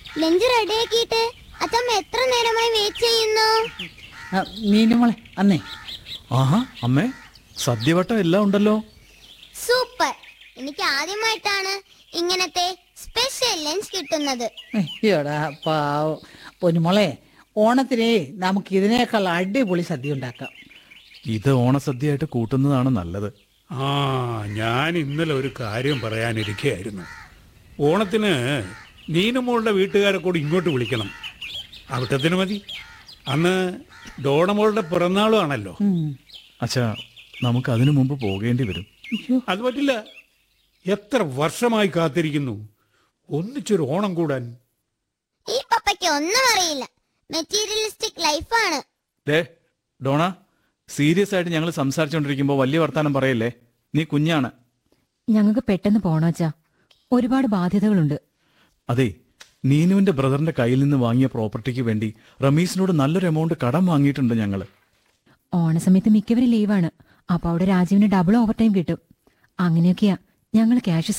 Lunch റെഡിയാക്കിയിട്ട് അച്ഛമ്മ എത്ര നേരമായി വെയിറ്റ് ചെയ്യുന്നു ആ, മീനുമോളെ അന്നേ ആഹാ അമ്മേ സദ്യവട്ടം എല്ലാം ഉണ്ടല്ലോ സൂപ്പർ എനിക്ക് ആദ്യമായിട്ടാണ് ഇങ്ങനത്തെ സ്പെഷ്യൽ ലഞ്ച് കിട്ടുന്നത് അയ്യോടാ പാവം പൊന്നുമോളെ ഓണത്തിനേ നമുക്ക് ഇതിനേക്കാൾ അടിപൊളി സദ്യ ഉണ്ടാക്കാം ഇത് ഓണസദ്യയായിട്ട് കൂട്ടുന്നതാണ് നല്ലത് ആ ഞാൻ ഇന്നലെ ഒരു കാര്യം പറയാനിരിക്കുകയായിരുന്നു ഓണത്തിന് നീനുമോളുടെ വീട്ടുകാരെ കൂടി ഇങ്ങോട്ട് വിളിക്കണം അവിട്ടത്തിന് മതി അന്ന് ഡോണമോളുടെ പിറന്നാളും ആണല്ലോ ഉം. അച്ഛാ നമുക്ക് അതിനു മുമ്പ് പോകേണ്ടി വരും അയ്യോ അത് പറ്റില്ല എത്ര വർഷമായി കാത്തിരിക്കുന്നു ഒന്നിച്ചൊരു ഓണം കൂടാൻ ഈ പപ്പയ്ക്ക് ഒന്നും അറിയില്ല മെറ്റീരിയലിസ്റ്റിക് ലൈഫാണ് ദേ ഡോണ സീരിയസ് ആയിട്ട് ഞങ്ങൾ സംസാരിച്ചുകൊണ്ടിരിക്കുമ്പോൾ വലിയ വർത്താനം പറയല്ലേ നീ കുഞ്ഞാണ് ഞങ്ങൾക്ക് പെട്ടെന്ന് പോണോച്ചാ ഒരുപാട് ബാധ്യതകളുണ്ട് അതെ നീനുവിന്റെ ബ്രദറിന്റെ കയ്യിൽ നിന്ന് വാങ്ങിയ പ്രോപ്പർട്ടിക്ക് വേണ്ടി റമീസിനോട് നല്ലൊരു എമൗണ്ട് കടം വാങ്ങിയിട്ടുണ്ട് ഞങ്ങള് ഓണസമയത്ത് മിക്കവരും ലീവാണ് അപ്പൊ അവിടെ രാജീവിന് ഡബിൾ ഓവർ ടൈം കിട്ടും അങ്ങനെയൊക്കെയാ ഞങ്ങൾ ക്യാഷ്